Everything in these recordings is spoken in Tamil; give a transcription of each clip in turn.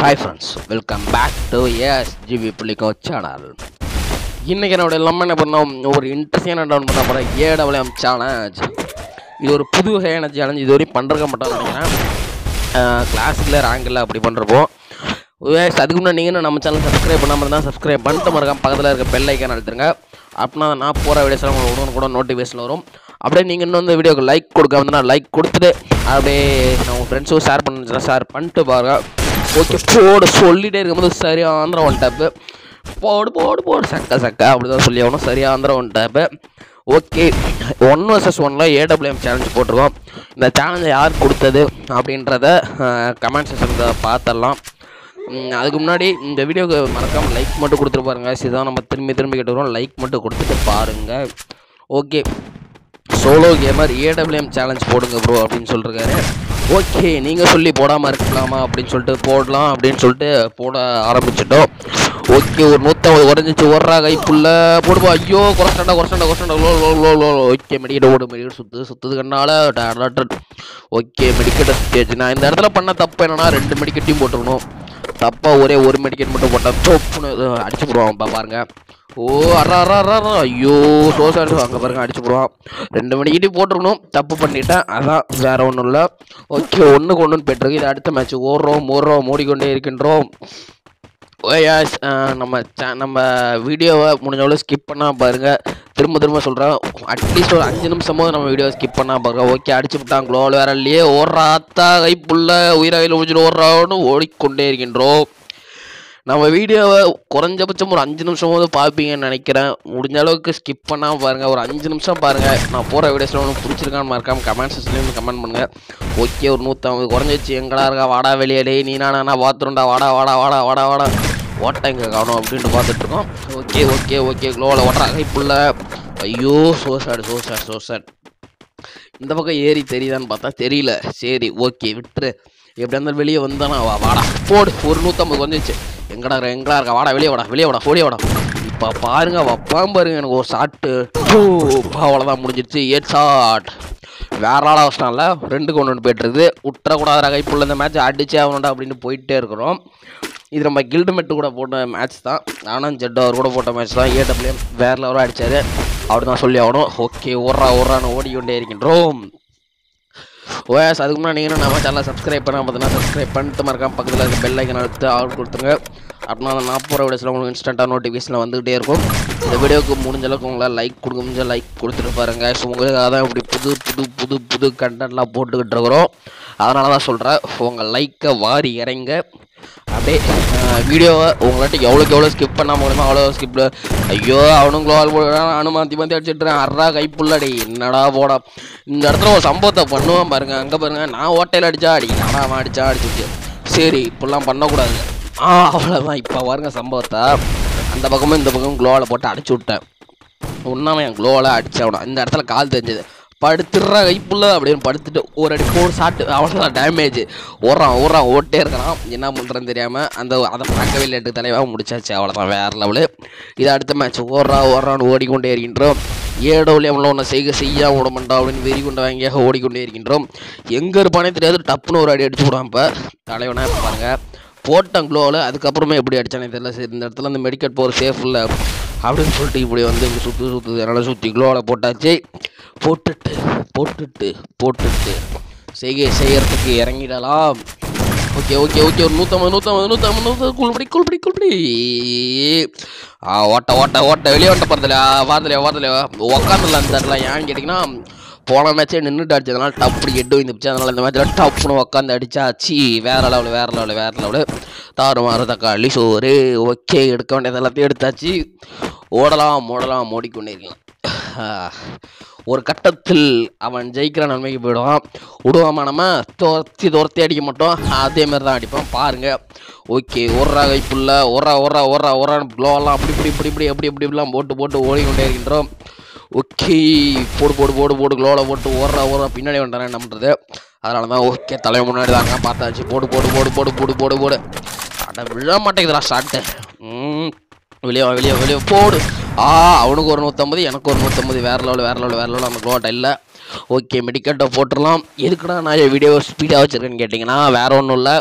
Hi friends welcome back to S GV புள்ளிக்கோ சேனல் இன்றைக்கி என்னோட எல்லாமே என்ன பண்ணோம் ஒரு இன்ட்ரெஸ்டிங்கான டவுன் பண்ண போகிறேன் ஏடபிள்யூஎம் சேலஞ்ச் இது ஒரு புது வகையான சேலஞ்ச் இது வரையும் பண்ணுறக்க மாட்டோம் நினைக்கிறேன் கிளாஸில் ரேங்கில் அப்படி பண்ணுறப்போ எஸ் அதுக்கு முன்னாடி நீங்கள் நம்ம சேனல் சப்ஸ்கிரைப் பண்ணாமல் இருந்தால் சப்ஸ்கிரைப் பண்ணிட்டு மறக்காம பக்கத்தில் இருக்க பெல் ஐக்கான் அழுத்துருங்க அப்படின்னா நான் போகிற வீடியோஸ் எல்லாம் உங்களுக்கு உடனே கூட நோட்டிஃபிகேஷன் வரும் அப்படியே நீங்கள் இன்னும் இந்த வீடியோக்கு லைக் கொடுக்க வந்து நான் லைக் கொடுத்துட்டு அப்படியே நான் உங்கள் ஃப்ரெண்ட்ஸும் ஷேர் பண்ணுச்சுன்னா ஷேர் பண்ணிட்டு பாருங்க ஓகே போடு சொல்லிட்டே இருக்கும்போது சரியா ஆந்திரம் ஒன் டேப்பு போடு போடு போடு சக்க சக்க அப்படி தான் சொல்லி ஆகணும் சரியா ஆந்திரம் one tap okay one versus ஒனில் ஏடபிள்யூஎம் சேலஞ்ச் போட்டிருக்கோம் இந்த சேலஞ்சை யார் கொடுத்தது அப்படின்றத கமெண்ட் செக்ஷனில் பார்த்துடலாம் ம், அதுக்கு முன்னாடி இந்த வீடியோக்கு மறக்காமல் லைக் மட்டும் கொடுத்துட்டு பாருங்க இதுதான் நம்ம திரும்பி திரும்பி கேட்டுக்கிறோம் லைக் மட்டும் கொடுத்துட்டு பாருங்கள் okay solo gamer AWM challenge போடுங்க ப்ரோ அப்படின்னு சொல்லிருக்காரு ஓகே நீங்கள் சொல்லி போடாமல் இருக்கலாமா அப்படின்னு சொல்லிட்டு போடலாம் அப்படின்னு சொல்லிட்டு போட ஆரம்பிச்சிட்டோம் ஓகே ஒரு நூற்றம்பது குறைஞ்சிச்சு ஓடுறா கைப்புள்ள போடுவா ஐயோ குறைச்சாண்டா குறைச்சாண்டா குறைச்சாண்டா low low low low okay medkit ஓடு மெடிக்கெட் சுற்று சுற்றுது கண்ணால ஓகே மெடிக்கெட்டை சுற்றியாச்சு நான் இந்த இடத்துல பண்ண தப்பு என்னன்னா ரெண்டு மெடிக்கெட்டையும் போட்டுருக்கணும் தப்பாக ஒரே ஒரு மெடிக்கெட் மட்டும் போட்டால் தோப்புன்னு அடிச்சு போடுவான் பா பாருங்க ஓ அரா அரா அரா அரா. ஐயோ சோசாடு அங்கே பாருங்க அடிச்சு போடுவான் ரெண்டு மணிக்கிட்டே போட்டிருக்கணும் தப்பு பண்ணிட்டேன் அதான் வேற ஒன்றும் இல்லை ஓகே ஒன்றுக்கு ஒன்றுன்னு போயிட்டுருக்கு இது அடுத்த மேட்ச் ஓடுறோம் ஓடுறோம் ஓடிக்கொண்டே இருக்கின்றோம் ஓயாஸ் நம்ம சே நம்ம வீடியோவை முடிஞ்சவளவு ஸ்கிப் பண்ணால் பாருங்கள் திரும்ப திரும்ப சொல்கிறேன் அட்லீஸ்ட் ஒரு அஞ்சு நிமிஷமாவது நம்ம வீடியோ ஸ்கிப் பண்ணால் பாருங்க ஓகே அடிச்சு விட்டான் க்ளோவில் வேற இல்லையே ஓடுறா அத்தா கைப்புள்ள உயிராயில் முடிச்சுட்டு ஓடுறான்னு ஓடிக்கொண்டே இருக்கின்றோம் நம்ம வீடியோவை குறைஞ்சபட்சம் ஒரு அஞ்சு நிமிஷமாவது பார்ப்பீங்கன்னு நினைக்கிறேன் முடிஞ்ச அளவுக்கு ஸ்கிப் பண்ணாமல் பாருங்கள் ஒரு அஞ்சு நிமிஷம் பாருங்கள் நான் போகிற வீடியோஸில் ஒன்று பிடிச்சிருக்கான்னு மறக்காம கமெண்ட் செக்ஷன்லேயும் கமெண்ட் பண்ணுங்கள் ஓகே ஒரு நூற்றம்பது குறைஞ்சிச்சு எங்கடா இருக்கா வாடா வெளியே டேய் நீ நானா பாத்ரூம்டா வாடா வாடா வாடா வாடா வாடா ஓட்ட இங்கே காணும் அப்படின்ட்டு பார்த்துட்ருக்கோம் ஓகே ஓகே ஓகே க்ளோவில் ஓட்டுறாங்க இப்புள்ள ஐயோ so sad so sad so sad இந்த பக்கம் ஏறி தெரியுதான்னு பார்த்தா தெரியல சரி ஓகே விட்டுரு எப்படியா இருந்தாலும் வெளியே வந்தானா வா வாடா போடு ஒரு நூற்றம்பது வந்துச்சு எங்கடா இருக்க எங்கடா இருக்கா வாடா வெளியே வாடா வெளியே வாடா ஓடியே வாடா இப்போ பாருங்க வப்பான் பாருங்க எனக்கு ஒரு ஷாட்டு அவ்வளோதான் முடிஞ்சிருச்சு ஏட் ஷாட் வேற ஆளாக வச்சிட்டான்ல ரெண்டுக்கு ஒன்று ஒன்று போயிட்டுருக்குது விட்டுறக்கூடாத கைப்புள்ள இந்த மேட்ச் அடிச்சே ஆகணும்டா அப்படின்னு போயிட்டே இருக்கிறோம் இது நம்ம கில்டு மெட்டு கூட போட்ட மேட்ச் தான் நானும் ஜெட் அவர் கூட போட்ட மேட்ச் தான் ஏடபிள்யூஎம் வேற லெவலாக அடிச்சாரு அப்படி தான் சொல்லி ஆகணும் ஓகே ஓடுறா ஓடுறான்னு ஓடிக்கொண்டே இருக்கின்றோம் ஓஎஸ் அதுக்கு முன்னாடி நீங்கள் நம்ம சேனலை சப்ஸ்கிரைப் பண்ணால் பார்த்தீங்கன்னா சப்ஸ்கிரைப் பண்ணிட்டு மறக்காம பக்கத்தில் இருக்க பெல் ஐக்கன் அழுத்து ஆள் கொடுத்துருங்க அப்படின்னா நான் போகிற வீடியோஸில் உங்களுக்கு இன்ஸ்டண்ட்டாக நோட்டிஃபிகேஷன் வந்துகிட்டே இருக்கும் இந்த வீடியோக்கு முடிஞ்ச அளவுக்கு உங்களால் லைக் கொடுக்க முடிஞ்ச லைக் கொடுத்துட்டு பாருங்க ஸோ உங்களுக்காக தான் இப்படி புது புது புது புது கண்டென்ட்லாம் போட்டுக்கிட்டு இருக்கிறோம் அதனால தான் சொல்கிறேன் உங்கள் லைக்கை வாரி இறங்க அப்படியே வீடியோவை உங்கள்கிட்ட எவ்வளோக்கு எவ்வளோ ஸ்கிப் பண்ண முடியுமோ அவ்வளோ ஸ்கிப் ஐயோ அவனும் க்ளோவால் போடுறான் நானும் மாற்றி மாற்றி அடிச்சிட்டுறேன் அறா கைப்புள்ளடி என்னடா போடா இந்த இடத்துல ஒரு சம்பவத்தை பண்ணுவான் பாருங்க அங்கே பாருங்க நான் ஓட்டையில் அடிச்சா அடி நானா அவன் அடிச்சா அடிச்சிச்சு சரி இப்படிலாம் பண்ணக்கூடாது ஆ அவ்வளோதான் இப்போ பாருங்க சம்பவத்தை அந்த பக்கமும் இந்த பக்கமும் க்ளோவில் போட்டு அடிச்சு விட்டேன் உன்னாம என் க்ளோவில் அடிச்சவனா இந்த இடத்துல கால் தெரிஞ்சது படுத்துடுறா கைப்புள்ள அப்படின்னு படுத்துட்டு ஒரு அடி போர் சாட்டு அவ்வளோதான் டேமேஜ் ஓடுறான் ஓடுறான் ஓட்டே இருக்கிறான் என்ன பண்ணுறேன்னு தெரியாமல் அந்த அதை பார்க்கவே இல்லை எட்டு தலைவாக முடிச்சாச்சு அவ்வளோதான் வேறு லெவலு இது அடுத்த மேட்ச் ஓடுறா ஓடுறான்னு ஓடிக்கொண்டே இருக்கின்றோம் ஏடோவில் எவ்வளோ ஒன்று செய்க செய்ய விட மாட்டோம் அப்படின்னு வெறி கொண்ட வாங்கியாக ஓடிக்கொண்டே இருக்கின்றோம் எங்கே இருப்பானே தெரியாது டப்புன்னு ஒரு அடி அடிச்சு விடுவான் இப்போ தலைவனா இப்போ பாருங்க போட்டேன் க்ளோவில் அதுக்கப்புறமே எப்படி அடிச்சானே தெரியல சரி இந்த இடத்துல அந்த மெடிக்கல் போகிற சேஃப் இல்லை அப்படின்னு சொல்லிட்டு இப்படி வந்து இப்படி சுற்று சுற்றுது அதனால் சுற்றி க்ளோவில் போட்டாச்சு போட்டுட்டு போட்டுட்டு போட்டுட்டு செய்கை செய்யறதுக்கு இறங்கிடலாம் ஓகே ஓகே ஓகே ஒரு நூற்றம்பது நூற்றம்பது நூற்றம்பது நூற்றம்பது குள்படி குள்படி குள்படி ஆ ஓட்ட ஓட்ட ஓட்ட வெளியே ஓட்ட போகிறதில்ல வாரதில்லையா வாரதில்லையா உக்காந்துடலாம் அந்த இடத்துல ஏன்னு கேட்டிங்கன்னா போன மேட்ச்சே நின்றுட்டு அடிச்சதுனால டப்பு எட்டு வந்துச்சு அதனால் இந்த மேட்ச்சில் டப்புன்னு உட்காந்து அடிச்சாச்சு வேறு லெவலு வேறு லெவலு வேறு லெவலு தாறுமாறு தக்காளி சோறு ஓகே எடுக்க வேண்டியது எல்லாத்தையும் எடுத்தாச்சு ஓடலாம் ஓடலாம் ஓடிக்கொண்டே இருக்கலாம் ஒரு கட்டத்தில் அவன் ஜெயிக்கிற நன்மைக்கு போயிடுவான் விடுவாமா நம்ம துரத்தி துரத்தி அடிக்க மாட்டோம் அதே மாதிரி தான் அடிப்போம் பாருங்க ஓகே ஒர்ரா கைப்புள்ள ஒர்ரா ஒர்ரா ஒர்ரா ஒர்ரா க்ளோவெல்லாம் அப்படி இப்படி இப்படி இப்படி எப்படி எப்படி இப்படிலாம் போட்டு போட்டு ஓடிக்கொண்டே இருக்கின்றோம் ஓகே போடு போடு போடு போடு க்ளோவில் போட்டு ஓடுறா ஓடுறா பின்னாடி வந்துட்டானே என்ன பண்ணுறது அதனால தான் ஓகே தலைவன் முன்னாடி தாங்க பார்த்தாச்சு போடு போடு போடு போடு போடு போடு போடு அட விழ மாட்டேங்குதுடா ஷாட்டு ம் வெளியே வா வெளியே வெளியே போடு ஆ அவனுக்கு ஒரு நூற்றம்பது எனக்கு ஒரு நூற்றம்பது வேற லெவல் வேற லெவல் வேற லெவல் அந்த க்ளோட்டை இல்லை ஓகே மெடிக்கட்டை போட்டுடலாம் எதுக்குடா நான் வீடியோ ஸ்பீடாக வச்சுருக்கேன்னு கேட்டிங்கன்னா வேற ஒன்றும் இல்லை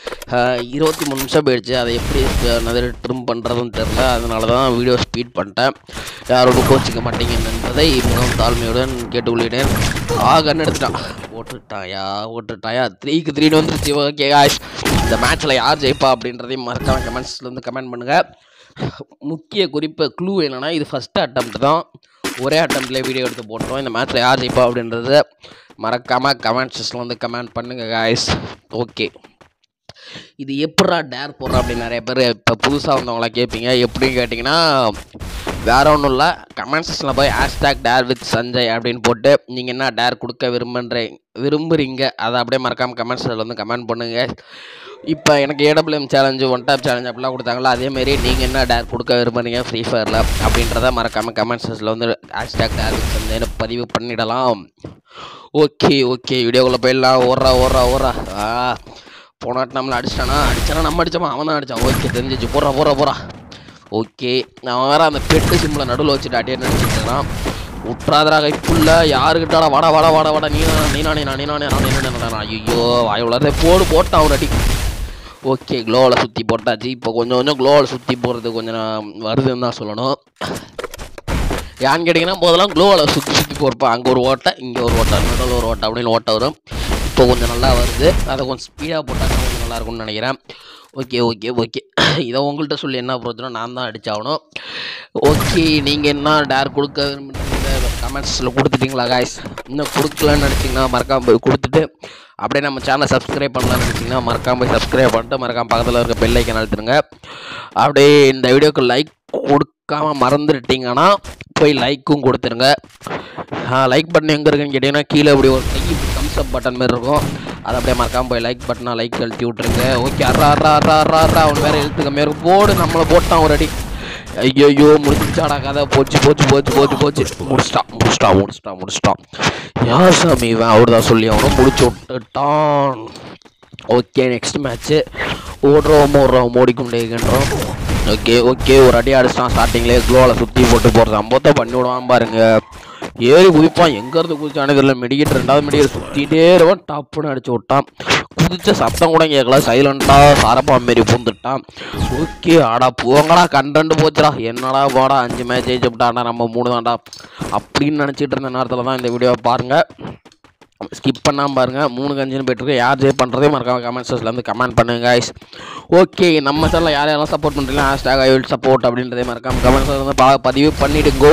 இருபத்தி மூணு நிமிஷம் போயிடுச்சு அதை எப்படி நிறைய ட்ரிம் பண்ணுறதுன்னு தெரில அதனால தான் வீடியோ ஸ்பீட் பண்ணிட்டேன் யாரோட கோச்சிக்க மாட்டீங்க என்பதை மிகவும் தாழ்மையுடன் கேட்டுக்கொள்கிறேன் ஆ கண் எடுத்துட்டான் ஓட்டுட்டாயா ஓட்டுட்டாயா த்ரீக்கு த்ரீன்னு வந்துருச்சு ஓகே காய்ஸ் இந்த மேட்ச்சில் யார் ஜெயிப்பா அப்படின்றதையும் மறக்காம கமெண்ட்ஸில் வந்து கமெண்ட் பண்ணுங்கள் முக்கிய குறிப்பு க்ளூ என்னென்னா இது ஃபஸ்ட்டு அட்டம்ப்ட் தான் ஒரே அட்டம்ப்ட்லேயே வீடியோ எடுத்து போட்டுருவோம் இந்த மேட்ச்சில் யார் ஜெயிப்பா அப்படின்றது மறக்காமல் கமெண்ட் செக்ஷனில் வந்து கமெண்ட் பண்ணுங்கள் காய்ஸ் ஓகே இது எப்படா டேர் போடுறா அப்படின்னு நிறைய பேர் இப்போ புதுசாக வந்தவங்களாம் கேட்பீங்க எப்படின்னு கேட்டிங்கன்னா வேற ஒன்றும் இல்லை கமெண்ட் செக்ஷனில் போய் ஹேஷ்டாக் டேர் வித் சஞ்சய் அப்படின்னு போட்டு நீங்கள் என்ன டேர் கொடுக்க விரும்புன்ற விரும்புகிறீங்க அதை அப்படியே மறக்காமல் கமெண்ட் செக்ஷனில் வந்து கமெண்ட் பண்ணுங்கள் இப்போ எனக்கு AWM challenge one tap challenge அப்படிலாம் கொடுத்தாங்களா அதேமாரி நீங்கள் என்ன டேர் கொடுக்க விரும்புறீங்க ஃப்ரீ ஃபயரில் அப்படின்றத மறக்காமல் கமெண்ட் செக்ஷனில் வந்து ஹேஷ்டாக் டேர் வித் சஞ்சய்னு பதிவு பண்ணிடலாம் ஓகே ஓகே வீடியோக்குள்ளே போயிடலாம் ஓடுறா ஓடுறா ஓடுறா ஆ போனாட்டு நம்மளை அடிச்சிட்டானா அடிச்சானா நம்ம அடிச்சோமா அவன் தான் அடிச்சான் ஓகே தெரிஞ்சிச்சு போறா போறா போறா ஓகே நான் வேற அந்த பெட்டு சிம்பிளை நடுவில் வச்சுட்டு அடியே நினச்சிட்டு இருக்கான் விட்றாதரா கைப்புள்ள யாருக்கிட்டாடா வாடா வாடா வாடா வாடா நீ நீ நானே நான் நீ நானே நான் நீ நானே ஐயோ வாய் வளர்றதே போடு போட்டான் ஒரு அடி ஓகே க்ளோவில் சுற்றி போட்டாச்சு இப்போ கொஞ்சம் கொஞ்சம் க்ளோவில் சுற்றி போகிறது கொஞ்சம் நான் வருதுன்னு தான் சொல்லணும் ஏன்னு கேட்டிங்கன்னா போதெல்லாம் க்ளோவில் சுற்றி சுற்றி போகிறப்ப அங்கே ஒரு ஓட்டை இங்கே ஒரு ஓட்டை நடுவில் ஒரு ஓட்டை அப்படின்னு ஓட்டை வரும் இப்போ கொஞ்சம் நல்லா வருது அதை கொஞ்சம் ஸ்பீடாக போட்டாங்கன்னா கொஞ்சம் நல்லா இருக்கும்னு நினைக்கிறேன் ஓகே ஓகே ஓகே இதை உங்கள்கிட்ட சொல்லி என்ன பிரச்சனை நான் தான் அடிச்சாகணும் ஓகே நீங்கள் என்ன டேர் கொடுக்க விரும்புறீங்க கமெண்ட்ஸில் கொடுத்துட்டீங்களா காய்ஸ் இன்னும் கொடுக்கலன்னு நினச்சிங்கன்னா மறக்காம போய் கொடுத்துட்டு அப்படியே நம்ம சேனலை சப்ஸ்கிரைப் பண்ணலாம்னு நினச்சிங்கன்னா மறக்காம போய் சப்ஸ்கிரைப் பண்ணிட்டு மறக்காம பக்கத்தில் இருக்க பெல் ஐக்கன் அழுத்துருங்க அப்படியே இந்த வீடியோக்கு லைக் கொடுக்காம மறந்துட்டீங்கன்னா போய் லைக்கும் கொடுத்துருங்க லைக் பட்டன் எங்கே இருக்குன்னு கேட்டிங்கன்னா கீழே இப்படி ஒரு கை தம்ஸ் அப் பட்டன் மாதிரி இருக்கும் அதை அப்படியே மறக்காம போய் லைக் பட்டனா லைக் அழுத்தி விட்ருங்க ஓகே அறா அறா அறா அறா அறா அவன் வேறு எழுத்து கம்மியாக இருக்கும் போடு நம்மளை போட்டான் ஒரு அடி ஐயோ முடிஞ்சாடா கதை போச்சு போச்சு போச்சு போச்சு போச்சு முடிச்சிட்டான் முடிச்சிட்டான் முடிச்சிட்டான் முடிச்சிட்டான் யார் சாமி இவன் அவர் தான் சொல்லி அவனும் முடிச்சு விட்டுட்டான் ஓகே நெக்ஸ்ட் மேட்ச்சு ஓடுறோம் ஓடுறோம் ஓடிக்கொண்டே இருக்கின்றோம் ஓகே ஓகே ஒரு அடி அடிச்சிட்டான் ஸ்டார்டிங்லேயே க்ளோவில் சுற்றி போட்டு போகிற சம்பவத்தை பண்ணி விடுவான் பாருங்க ஏறி குதிப்பான் எங்கேருந்து குதிச்சானு தெரியல மெடிக்கெட் ரெண்டாவது மெடிக்கெட் சுற்றிட்டே இருவான் டப்புன்னு அடிச்சு விட்டான் குதிச்ச சத்தம் கூட கேட்கல சைலண்டாக சாரப்பா மாரி பூந்துட்டான் ஓகே ஆடா போங்கடா கண்டண்டு போச்சுடா என்னடா போடா அஞ்சு மேட்ச் ஜெயிச்சுட்டாடா நம்ம மூணு தான்டா அப்படின்னு நினச்சிட்டு இருந்த நேரத்தில் தான் இந்த வீடியோவை பாருங்கள் ஸ்கிப் பண்ணாமல் பாருங்கள் மூணு கஞ்சின்னு போயிட்டுருக்கு யார் ஜெய் பண்ணுறதே மறக்காம கமெண்ட் செக்ஷனில் வந்து கமெண்ட் பண்ணுங்க guys ஓகே நம்ம சேனலில் யார் யாரெல்லாம் சப்போர்ட் பண்ணுறீங்களா ஹேஷ்டாக் ஐ வில் சப்போர்ட் அப்படின்றதே மறக்காம கமெண்ட் செக்ஷனில் வந்து பா- பதிவு பண்ணிடுங்கோ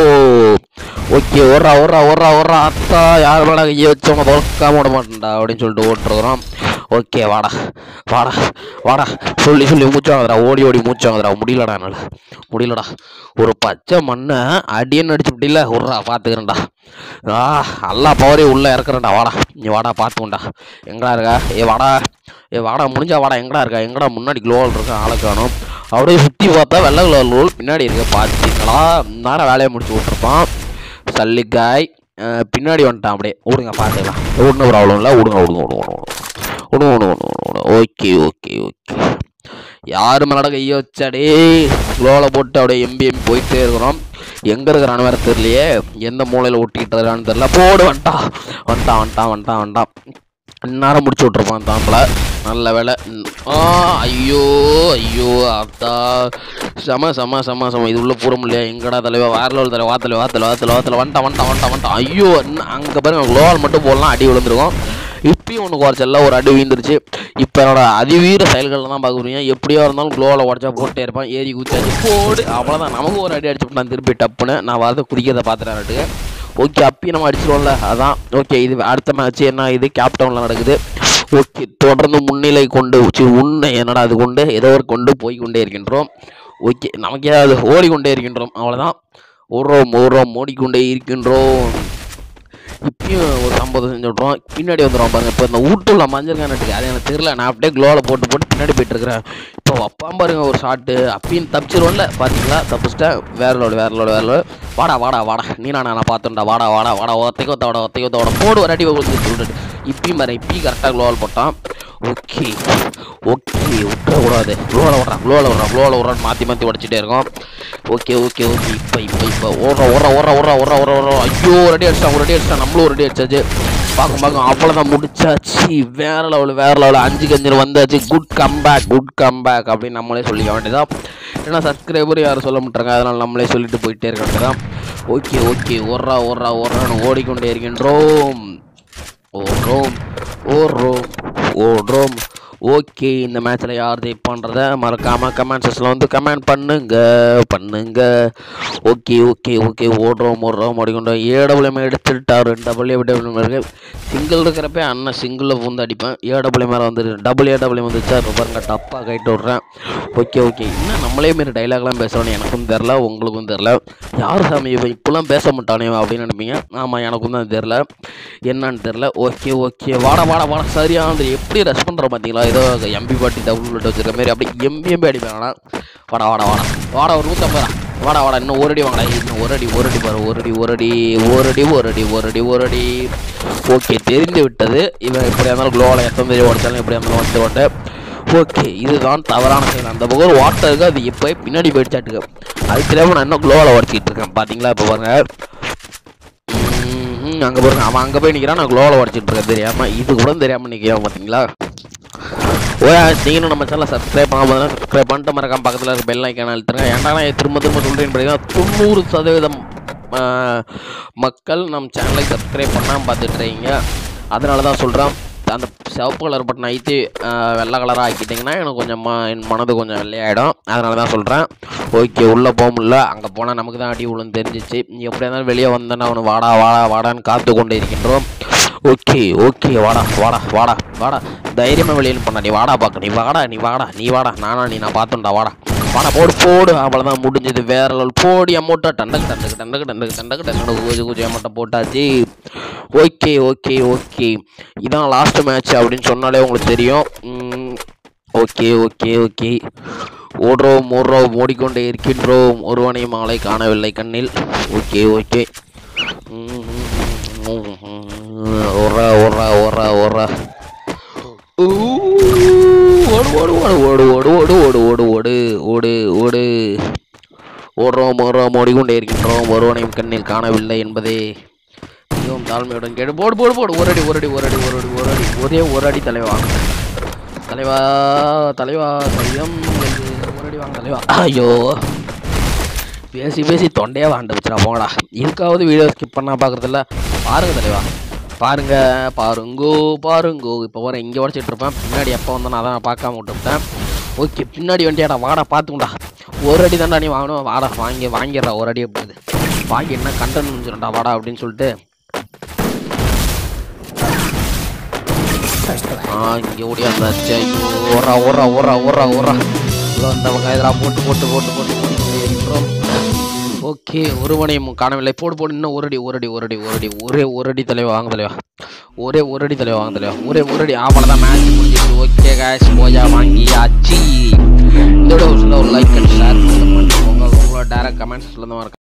ஓகே ஓடுறா ஓடுறா ஓடுறா ஓடுறா அத்தா யார் மேலே கையை வச்சவங்க தோற்காம விட மாட்டேன்டா அப்படின்னு சொல்லிட்டு ஓட்டுருக்குறோம் ஓகே வாடா வாடா வாடா சொல்லி சொல்லி மூச்சு வாங்குதுடா ஓடி ஓடி மூச்சு வாங்குதுடா முடியலடா என்னால் முடியலடா ஒரு பச்சை மண்ணை அடியன்னு அடிச்சு முடியல விட்றா பார்த்துக்கிறேன்டா ஆ எல்லா பவரையும் உள்ளே இறக்குறேன்டா வாடா நீ வாடா பார்த்துக்கோண்டா எங்கடா இருக்கா ஏ வாடா ஏ வாடா முடிஞ்சா வாடா எங்கடா இருக்கா எங்கடா முன்னாடி க்ளோவல் இருக்கா ஆளை காணும் அப்படியே சுற்றி பார்த்தா வெள்ளை கலர் லோல் பின்னாடி இருக்க பார்த்துங்களா நேரம் வேலையை முடிச்சு விட்ருப்பான் சல்லிக்காய் அஹ், பின்னாடி வந்துட்டான் அப்படியே விடுங்க பார்த்துக்கலாம் ஒன்றும் ப்ராப்ளம் இல்லை விடுங்க விடுங்க விடுங்க விடுங்க விடுங்க விடுங்க விடுங்க விடுங்க ஓகே ஓகே ஓகே யார் மேலட கையை வச்சாடே ஸ்லோவில் போட்டு அப்படியே எம்பி எம்பி போயிட்டே இருக்கிறோம் எங்கே இருக்கிறான்னு வேறு தெரியலையே எந்த மூலையில் ஒட்டிக்கிட்டு இருக்கான்னு தெரியல போடு வந்துட்டான் வந்துட்டான் வந்துட்டான் வந்துட்டான் வந்துட்டான் இந்நேரம் முடிச்சு விட்ருப்பான் தாம்பளை நல்ல வேலை ம். ஆ ஐயோ ஐயோ அத்தா செம செம செம செம இது உள்ள பூர முடியல எங்கடா தலைவா வேற லெவல் தலைவா வாத்தல வாத்தல வாத்தல வாத்தல வந்துட்டான் வந்துட்டான் வந்துட்டான் வந்துட்டான் ஐயோ அங்கே பாருங்க குளோவால் மட்டும் போடலாம் அடி விழுந்துருக்கும் இப்பயும் ஒன்று குறைச்சல ஒரு அடி வீழ்ந்துருச்சு இப்போ என்னோட அதிவீர செயல்களில் தான் பார்க்குறீங்க எப்படியோ இருந்தாலும் குளோவில் உடச்சா போட்டே இருப்பான் ஏறி குச்சாச்சு போடு அவ்வளோதான் நமக்கு ஒரு அடி அடிச்சு நான் திருப்பி டப்புன்னு நான் வரத குதிக்கிறத பார்த்துறேன் ஓகே அப்பயும் நம்ம அடிச்சிருவோம்ல அதான் ஓகே இது அடுத்த மேட்ச் என்ன இது கேப்டவுனில் நடக்குது ஓகே தொடர்ந்து முன்னிலை கொண்டு சி, உன்னை என்னடா அது கொண்டு ஏதோ ஒரு கொண்டு போய் கொண்டே இருக்கின்றோம் ஓகே நமக்கே அது ஓடிக்கொண்டே இருக்கின்றோம் அவ்வளோதான் ஓடுறோம் ஓடுறோம் ஓடிக்கொண்டே இருக்கின்றோம் இப்பயும் ஒரு சம்பவம் செஞ்சு விட்றோம் பின்னாடி வந்துடும் பாருங்க இப்போ இந்த வீட்டுல மஞ்சள் கானட்டுக்கு அது எனக்கு தெரியல நான் அப்படியே க்ளோவில் போட்டு போட்டு பின்னாடி போயிட்டு இருக்கிறேன் இப்போ வப்பான் பாருங்க ஒரு ஷாட்டு அப்பயும் தப்பிச்சிருவோம்ல பார்த்தீங்களா தப்பிச்சிட்டேன் வேற லோடு வேற லோடு வேற லோடு வாடா வாடா வாடா நீ நான் நான் பார்த்தேன்டா வாடா வாடா வாடா ஒத்தைக்கு ஒத்த வாடா ஒத்தைக்கு ஒத்த வாடா போடு ஒரு அடி வந்து சொல்லிட்டு இப்பயும் பாரு இப்பயும் கரெக்டாக க்ளோவில் போட்டான் ஓகே ஓகே விட்டுறக்கூடாது க்ளோவில் விட்றான் க்ளோவில் விட்றான் க்ளோவில் விட்றான் மாற்றி மாற்றி உடச்சிட்டே இருக்கோம் ஓகே ஓகே ஓகே இப்போ இப்போ இப்போ ஓடுற ஓடுற ஓடுற ஓடுற ஓடுற ஓடுற ஓடுற ஐயோ ஒரு அடி அடிச்சிட்டான் ஒரு அடி அடிச்சிட்டான் நம்மளும் ஒரு அடி அடிச்சாச்சு பார்க்க பார்க்க அவ்வளோதான் முடிச்சாச்சு வேற லெவல் வேற லெவல் அஞ்சு கஞ்சில் வந்தாச்சு குட் கம்பேக் குட் கம்பேக் அப்படின்னு நம்மளே சொல்லிக்க வேண்டியதான் ஏன்னா சப்ஸ்கிரைபர் யாரும் சொல்ல மாட்டாங்க அதனால் நம்மளே சொல்லிட்டு போயிட்டே இருக்க வேண்டியதான் ஓகே ஓகே ஒர்ரா ஒர்ரா ஒர்ரான்னு ஓடிக்கொண்டே இருக்கின்றோம் ஓடுறோம் ஓடுறோம் ஓடுறோம் ஓகே இந்த மேட்ச்சில் யார் ஜெயிப்பான்றத மறக்காமல் கமெண்ட் செக்ஷனில் வந்து கமெண்ட் பண்ணுங்க பண்ணுங்க ஓகே ஓகே ஓகே ஓடுறோம் ஓடுறோம் ஓடிக்கொண்டோம் ஏடபிள்யூஎம் எடுத்துட்டார் டபுள்யூ டபுள்யூ இருக்கு சிங்கிள் இருக்கிறப்ப அண்ணன் சிங்கிளில் வந்து அடிப்பேன் ஏடபிள்யூ மேலே வந்து டபுள் ஏடபிள்யூ வந்துச்சா இப்போ பாருங்க டப்பாக கைட்டு விட்றேன் ஓகே ஓகே இன்னும் நம்மளே மாரி டைலாக்லாம் பேசுகிறோன்னு எனக்கும் தெரில உங்களுக்கும் தெரில யார் சாமி இவன் இப்போலாம் பேச மாட்டானே அப்படின்னு நினைப்பீங்க ஆமாம் எனக்கும் தான் தெரில என்னன்னு தெரில ஓகே ஓகே வாடா வாடா வாடா சரியான எப்படி ரெஸ்ட் பண்ணுற பார்த்தீங்களா ஏதோ எம்பி பாட்டி டபுள் பிளட் வச்சிருக்க மாதிரி அப்படி எம்பி எம்பி அடிப்பேன் வேணாம் வாடா வாடா வாடா வாடா ஒரு நூற்றம்பது ரூபா வாடா வாடா இன்னும் ஒரு அடி வாங்கடா இன்னும் ஒரு அடி ஒரு அடி பாரு ஒரு அடி ஒரு அடி ஒரு அடி ஒரு அடி ஒரு அடி ஒரு அடி ஓகே தெரிந்து விட்டது இவன் எப்படியா இருந்தாலும் குளோவில் எத்தனை தேதி உடச்சாலும் எப்படியா இருந்தாலும் வந்து ஓட்ட ஓகே இதுதான் தவறான செயல் அந்த பக்கம் வாட்டர் இருக்கு அது இப்போ பின்னாடி போயிடுச்சாட்டுக்கு அது தெரியாம நான் இன்னும் குளோவில் உடச்சிட்டு இருக்கேன் பார்த்தீங்களா இப்போ பாருங்க அங்கே பாருங்க அவன் அங்கே போய் நிற்கிறான் நான் குளோவில் உடச்சிட்டு இருக்கேன் தெரியாம இது கூட தெரியாமல் நிற்கிறான் பார்த்தீங்களா ஓ நீங்களும் நம்ம சேனலை சப்ஸ்கிரைப் பண்ணாமல் சப்ஸ்கிரைப் பண்ணிட்டு மறக்காம பக்கத்தில் இருக்க பெல் ஐக்கான அழுத்துருங்க ஏன்டா நான் திரும்ப திரும்ப சொல்கிறேன் பார்த்தீங்கன்னா தொண்ணூறு சதவீதம் ஆ, மக்கள் நம்ம சேனலை சப்ஸ்கிரைப் பண்ணாமல் பார்த்துட்டு இருக்கீங்க அதனால தான் சொல்கிறேன் அந்த சிவப்பு கலர் பட்டன் ஐத்தி ஆ, வெள்ளை கலராக ஆக்கிட்டிங்கன்னா எனக்கு கொஞ்சம் ம என் மனது கொஞ்சம் வெள்ளையாயிடும் அதனால தான் சொல்கிறேன் ஓகே உள்ளே போக முடியல அங்கே போனால் நமக்கு தான் அடி விழுன்னு தெரிஞ்சிச்சு எப்படியா இருந்தாலும் வெளியே வந்தேன்னா அவனு வாடா வாடா வாடான்னு காத்து கொண்டு இருக்கின்றோம் ஓகே ஓகே வாடா வாடா வாடா வாடா தைரியமாக வெளியில் பண்ணா நீ வாடா பார்க்க நீ வாடா நீ வாடா நீ வாடா நானா நீ நான் பார்த்துண்டா வாடா வாடா போடு போடு அவ்வளோதான் முடிஞ்சது வேற லெவல் போடி அமௌண்ட்டா டண்டக்கு டண்டக்கு டண்டக்கு டண்டக்கு டண்டக்கு டண்டக்கு கொஞ்சம் கொஞ்சம் அமௌண்ட்டை போட்டாச்சு ஓகே ஓகே ஓகே இதான் லாஸ்ட் மேட்ச் அப்படின்னு சொன்னாலே உங்களுக்கு தெரியும் ம், ஓகே ஓகே ஓகே ஓடுறோம் ஓடுறோம் ஓடிக்கொண்டே இருக்கின்றோம் ஒருவனையும் ஆளை காணவில்லை கண்ணில் ஓகே ஓகே ஓடுறா ஓடுறா ஓடுறா ஓடுறா ஊ, ஓடு ஓடு ஓடு ஓடு ஓடு ஓடு ஓடு ஓடு ஓடு ஓடு ஓடு ஓடுறோம் ஓடுறோம் ஓடிக்கொண்டே இருக்கின்றோம் ஒருவனையும் கண்ணில் காணவில்லை என்பதே மிகவும் தாழ்மையுடன் கேடு போடு போடு போடு ஒரு அடி ஒரு அடி ஒரு அடி ஒரு அடி ஒரு அடி ஒரே ஒரு அடி தலைவா தலைவா தலைவா சையம் ஒரு அடி வாங்க தலைவா ஐயோ பேசி பேசி தொண்டையே வாண்டு வச்சுடா போங்கடா இதுக்காவது வீடியோ ஸ்கிப் பண்ணா பார்க்குறதில்ல பாருங்க தலைவா பாருங்க பாருங்கோ பாருங்கோ இப்போ வர இங்கே உடச்சிட்டு இருப்பேன் பின்னாடி எப்போ வந்தேன் அதான் நான் பார்க்காம விட்டுவிட்டேன் ஓகே பின்னாடி வண்டியாடா வாடா பார்த்துக்குண்டா ஒரு அடி தான்டா நீ வாங்கணும் வாடா வாங்கி வாங்கிடுறா ஒரு அடி அப்படிது வாங்கி என்ன கண்டன் முடிஞ்சிடும்டா வாடா அப்படின்னு சொல்லிட்டு ஆ இங்கே ஓடியாந்தாச்சு ஐயோ ஓரா ஓரா ஓரா ஓரா ஓரா இவ்வளோ வந்தவங்க இதெல்லாம் போட்டு போட்டு போட்டு போட்டு போட்டு இருக்கிறோம் ஓகே ஒருவனையும் காணவில்லை போடு போடு இன்னும் ஒரு அடி ஒரு அடி ஒரு அடி ஒரு அடி ஒரே ஒரு அடி தலைவா வாங்க தலைவா ஒரே ஒரு அடி தலைவா வாங்க தலைவா ஒரே ஒரு அடி ஆமாம் தான் மேட்ச் முடிஞ்சிருக்கு ஓகே கேஷ் போயா வாங்கியாச்சு இதோட ஒரு லைக் அண்ட் ஷேர் பண்ணுங்க உங்களோட டேரக்ட் கமெண்ட்ஸ் சொல்லுங்க